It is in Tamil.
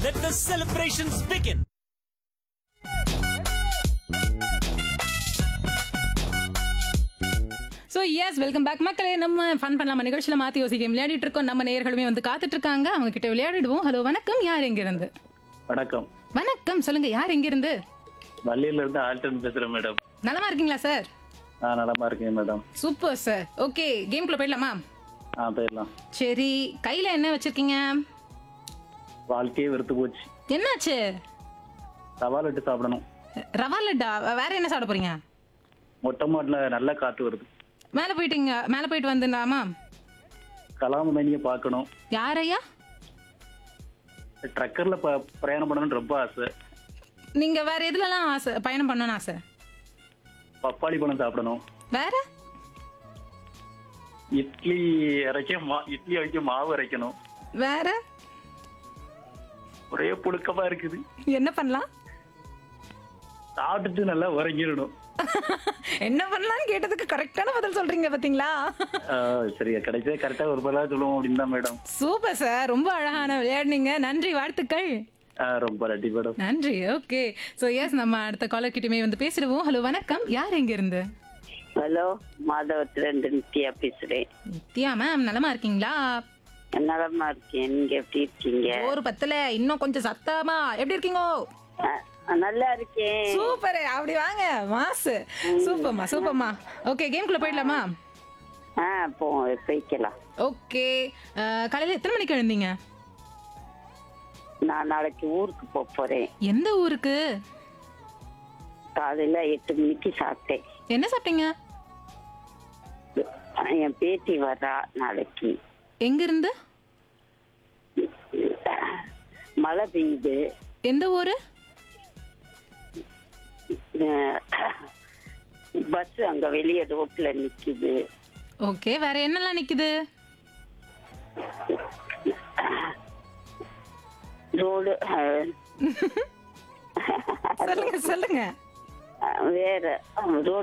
Let the celebrations begin. So yes welcome back மக்களே நம்ம ஃபன் பண்ணலாமா நிகழ்ச்சியில் மாற்றி யோசிக்க விளையாடிட்டு இருக்கோம் நம்ம நேயர்களுமே வந்து காத்துட்டு இருக்காங்க அவங்க கிட்ட விளையாடிடுவோம் ஹலோ வணக்கம் யார் எங்கிருந்து வணக்கம் வணக்கம் சொல்லுங்க யார் எங்கிருந்து வள்ளியில இருந்து ஆல்டன் பேசுறேன் மேடம் நலமா இருக்கீங்களா சார் நான் நலமா இருக்கேன் மேடம் சூப்பர் சார் ஓகே கேம்குள்ள போயிடலாமா ஆ போயிடலாம் சரி கையில என்ன வச்சிருக்கீங்க வாழ்க்கையே வெறுத்து போச்சு என்னாச்சு சவால் விட்டு சாப்பிடணும் ரவா லட்டா வேற என்ன சாப்பிட போறீங்க மொட்டை மாட்டில் நல்ல காத்து வருது மேலே போயிட்டீங்க மேலே போயிட்டு வந்துடலாமா கலாமணியை பார்க்கணும் யாரையா ட்ரக்கர்ல ப பிரயாணம் பண்ணணும்னு ரொம்ப ஆசை நீங்க வேற எதுலலாம் ஆசை பயணம் பண்ணணும்னு ஆசை பப்பாளி பழம் சாப்பிடணும் வேற இட்லி அரைக்க மா இட்லி வைக்க மாவு அரைக்கணும் வேற ஒரே புழுக்கமா இருக்குது என்ன பண்ணலாம் சாப்பிட்டுட்டு நல்லா உறங்கிடணும் என்ன பண்ணலாம்னு கேட்டதுக்கு கரெக்டான பதில் சொல்றீங்க பாத்தீங்களா ஆ, சரி கிடைச்சா கரெக்டா ஒரு பதிலாக சொல்லுவோம் அப்படின்னு தான் மேடம் சூப்பர் சார் ரொம்ப அழகான விளையாடுனீங்க நன்றி வாழ்த்துக்கள் ஆ, ரொம்ப நன்றி மேடம் நன்றி ஓகே ஸோ எஸ் நம்ம அடுத்த காலர் கிட்டமே வந்து பேசிடுவோம் ஹலோ வணக்கம் யார் எங்க இருந்து ஹலோ மாதவத்துல இருந்து நித்யா பேசுறேன் நித்யா மேம் நலமா இருக்கீங்களா நலமா இருக்கேன் நீங்க எப்படி இருக்கீங்க ஒரு பத்துல இன்னும் கொஞ்சம் சத்தமா எப்படி இருக்கீங்க அஹ், நல்லா இருக்கேன் சூப்பர் அப்படி வாங்க மாசு சூப்பர்மா சூப்பர்மா ஓகே கேம்குள்ள போயிடலாமா ஆ போ போய்க்கலாம் ஓகே காலையில எத்தனை மணிக்கு எழுந்தீங்க நான் நாளைக்கு ஊருக்கு போக போறேன் எந்த ஊருக்கு காலையில எட்டு மணிக்கு சாப்பிட்டேன் என்ன சாப்பிட்டீங்க என் பேத்தி வர்றா நாளைக்கு எங்க இருந்து மழை பெய்யுது எந்த ஊரு பஸ் அங்க வெளியே ரோட்ல நிக்குது ஓகே வேற என்னெல்லாம் நிக்குது ரோடு சொல்லுங்க சொல்லுங்க வேற ரோடு